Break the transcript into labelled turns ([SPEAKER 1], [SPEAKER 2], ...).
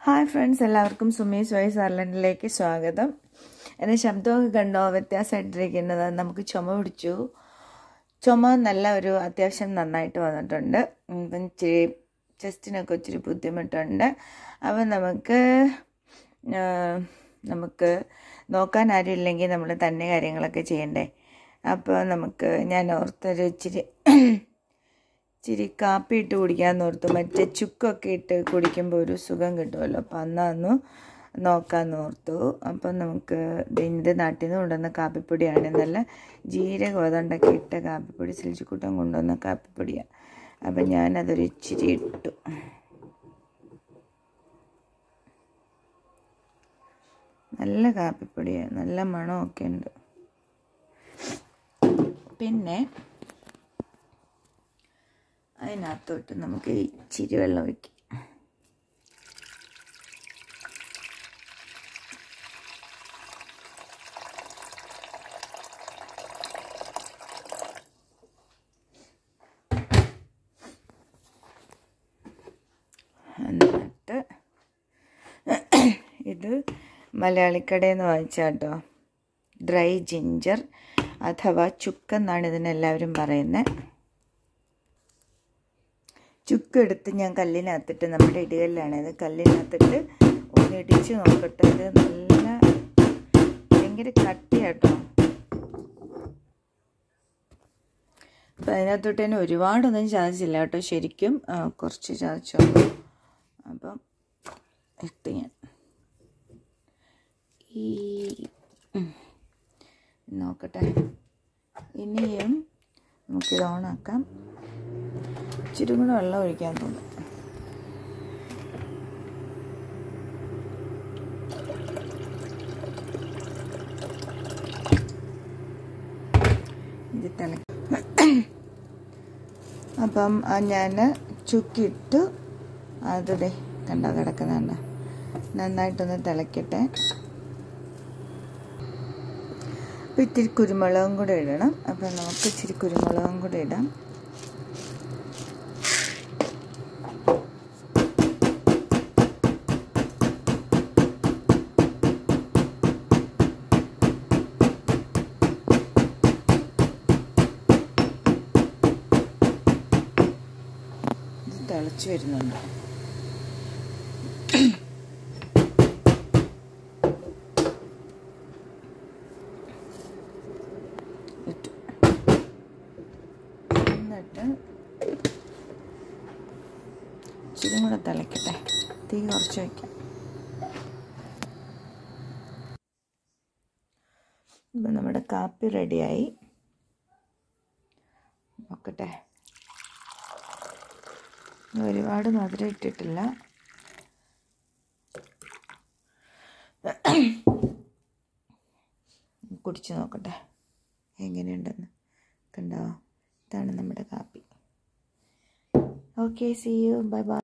[SPEAKER 1] Hi friends എല്ലാവർക്കും Sumesh voice അർലൻഡിലേക്ക് സ്വാഗതം എൻ്റെ ശബ്ദമൊക്കെ കണ്ടോ വ്യത്യാസമായിട്ടിരിക്കുന്നത് നമുക്ക് ചുമ പിടിച്ചു ചുമ നല്ല ഒരു അത്യാവശ്യം നന്നായിട്ട് വന്നിട്ടുണ്ട് ഇപ്പം ഇച്ചിരി ചെസ്റ്റിനൊക്കെ ഇച്ചിരി ബുദ്ധിമുട്ടുണ്ട് അപ്പം നമുക്ക് ആ, നമുക്ക് നോക്കാൻ ആരും ഇല്ലെങ്കിൽ നമ്മൾ തന്നെ കാര്യങ്ങളൊക്കെ ചെയ്യണ്ടേ അപ്പോൾ നമുക്ക് ഞാൻ ഓർത്തൊരു ഇച്ചിരി ഇച്ചിരി കാപ്പി ഇട്ട് കുടിക്കാമെന്ന് ഓർത്തു മറ്റേ ചുക്കൊക്കെ ഇട്ട് കുടിക്കുമ്പോൾ ഒരു സുഖം കിട്ടുമല്ലോ അപ്പം അന്നു നോക്കാമെന്ന് ഓർത്തു അപ്പം നമുക്ക് ഇത് നാട്ടിൽ നിന്ന് കൊണ്ടുവന്ന കാപ്പിപ്പൊടിയാണ് നല്ല ജീരക അതുകൊണ്ടൊക്കെ ഇട്ട കാപ്പിപ്പൊടി സിൽച്ചിക്കൂട്ടം കൊണ്ടുവന്ന കാപ്പിപ്പൊടിയാണ് അപ്പം ഞാനതൊരു ഇച്ചിരി ഇട്ടു നല്ല കാപ്പിപ്പൊടിയാണ് നല്ല മണമൊക്കെ ഉണ്ട് പിന്നെ അതിനകത്തോട്ട് നമുക്ക് ഇച്ചിരി വെള്ളം ഒഴിക്കാം എന്നിട്ട് ഇത് മലയാളിക്കടയിൽ നിന്ന് വാങ്ങിച്ചാട്ടോ ഡ്രൈ ജിഞ്ചർ അഥവാ ചുക്കെന്നാണ് ഇതിനെല്ലാവരും പറയുന്നത് ചുക്കെടുത്ത് ഞാൻ കല്ലിനകത്തിട്ട് നമ്മുടെ ഇടികല്ലാണ് ഇത് കല്ലിനകത്തിട്ട് ഒന്ന് ഇടിച്ച് നോക്കട്ടെ ഇത് നല്ല ഭയങ്കര കട്ടിയാട്ടോ അപ്പം അതിനകത്തോട്ട് തന്നെ ഒരുപാടൊന്നും ചതച്ചില്ല കേട്ടോ ശരിക്കും ആ, കുറച്ച് ചതച്ചോളൂ അപ്പം ഇട്ട് ഞാൻ ഈ ഉം. നോക്കട്ടെ ഇനിയും നമുക്കിത് ഓണാക്കാം ഇച്ചിരി കൂടെ വെള്ളം ഒഴിക്കാൻ തോന്നും ഇത് തിള അപ്പം ഞാൻ ചുക്കിട്ടു അത് ദേ കണ്ടോ കിടക്കുന്നുണ്ട് നന്നായിട്ടൊന്ന് തിളക്കട്ടെ അപ്പം ഇത്തിരി കുരുമുളകും കൂടെ ഇടണം അപ്പം നമുക്ക് ഇച്ചിരി കുരുമുളകും കൂടെ ഇടാം ഇത് തിളച്ച് വരുന്നുണ്ട് ഇട്ടു എന്നിട്ട് ഇച്ചിരി കൂടെ തിളക്കട്ടെ തീ കുറച്ച് വയ്ക്കാം ഇപ്പം നമ്മുടെ കാപ്പി റെഡിയായി നോക്കട്ടെ ഒരുപാട് മധുരം ഇട്ടിട്ടില്ല കുടിച്ച് നോക്കട്ടെ എങ്ങനെയുണ്ടെന്ന് കണ്ടോ ഇതാണ് നമ്മുടെ കാപ്പി okay see you bye by